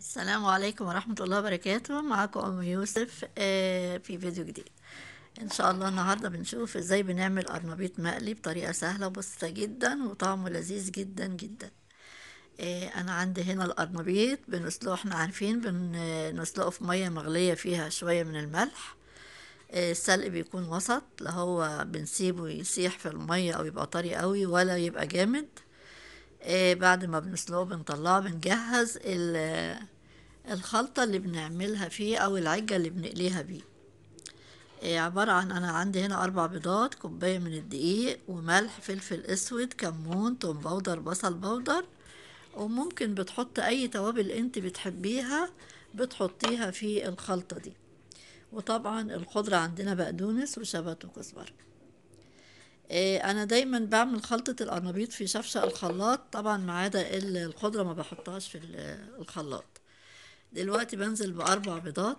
السلام عليكم ورحمة الله وبركاته معاكم أم يوسف آه، في فيديو جديد إن شاء الله النهاردة بنشوف إزاي بنعمل قرنبيط مقلي بطريقة سهلة وبسيطة جدا وطعمه لذيذ جدا جدا آه، أنا عندي هنا القرنبيط بنسلقه احنا عارفين بنسلقه في مية مغلية فيها شوية من الملح آه، السلق بيكون وسط لا هو بنسيبه يسيح في المية أو يبقى طري قوي ولا يبقى جامد آه، بعد ما بنسلقه بنطلعه بنجهز ال- الخلطة اللي بنعملها فيه أو العجة اللي بنقليها بيه آه، عبارة عن أنا عندي هنا أربع بيضات كوباية من الدقيق وملح فلفل أسود كمون توم باودر بصل باودر وممكن بتحط أي توابل أنت بتحبيها بتحطيها في الخلطة دي وطبعا الخضرة عندنا بقدونس وشبت وكزبرة آه، انا دايما بعمل خلطة القرنبيط في شفشق الخلاط طبعا ما عدا ال- الخضرة ما بحطهاش في ال- الخلاط دلوقتي بنزل باربع بيضات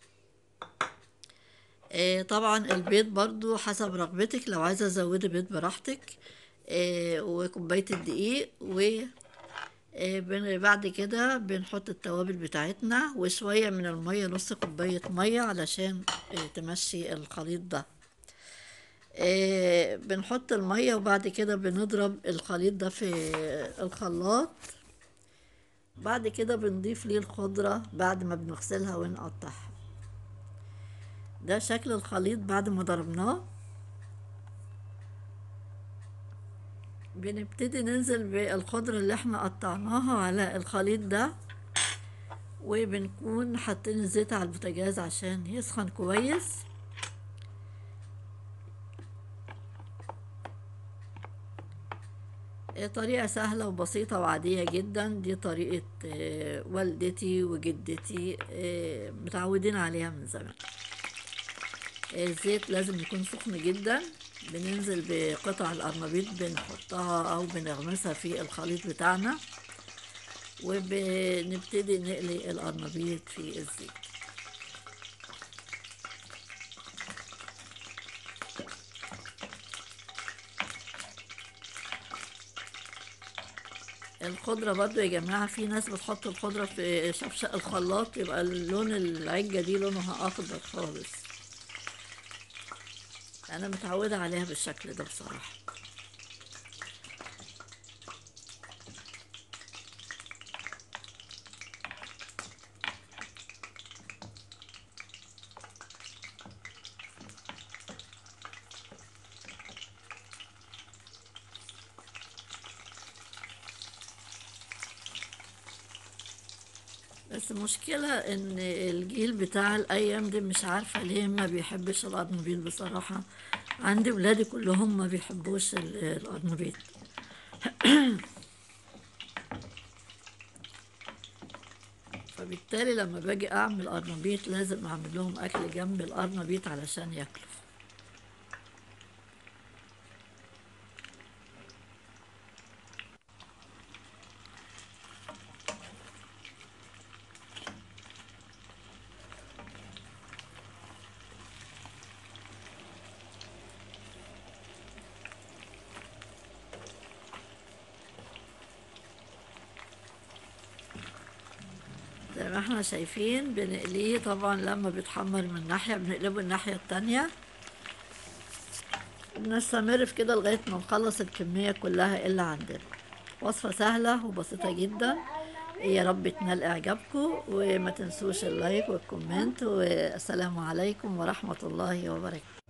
آه، طبعا البيض برضو حسب رغبتك لو عايزة تزودي بيض براحتك آه، وكوباية الدقيق و آه، بن- بعد كده بنحط التوابل بتاعتنا وشوية من المية نص كوباية مية علشان آه، تمشي الخليط ده آه، بنحط المية وبعد كده بنضرب الخليط ده في الخلاط بعد كده بنضيف ليه الخضرة بعد ما بنغسلها ونقطعها ده شكل الخليط بعد ما ضربناه بنبتدي ننزل بالخضرة اللي احنا قطعناها على الخليط ده وبنكون حاطين الزيت على البوتاجاز عشان يسخن كويس آه، طريقة سهلة وبسيطة وعادية جدا دي طريقة آه، والدتي وجدتي آه، متعودين عليها من زمان آه، الزيت لازم يكون سخن جدا بننزل بقطع القرنبيط بنحطها أو بنغمسها في الخليط بتاعنا وبنبتدي نقلي القرنبيط في الزيت الخضرة برضو يا جماعة في ناس بتحط الخضرة في شفشق الخلاط يبقى لون العجة دي لونها أخضر خالص أنا متعودة عليها بالشكل ده بصراحة بس المشكلة ان الجيل بتاع الايام دي مش عارفة ليه ما بيحبش القرنبيط بصراحة عندي ولادي كلهم ما بيحبوش ال- القرنبيط فبالتالي لما باجي اعمل قرنبيط لازم اعمل لهم اكل جنب القرنبيط علشان ياكلوا زي ما احنا شايفين بنقليه طبعا لما بيتحمر من ناحية بنقلبه الناحية التانية بنستمر في كده لغاية ما نخلص الكمية كلها اللي عندنا وصفة سهلة وبسيطة جدا يا رب تنال إعجابكم وما تنسوش اللايك والكومنت والسلام عليكم ورحمة الله وبركاته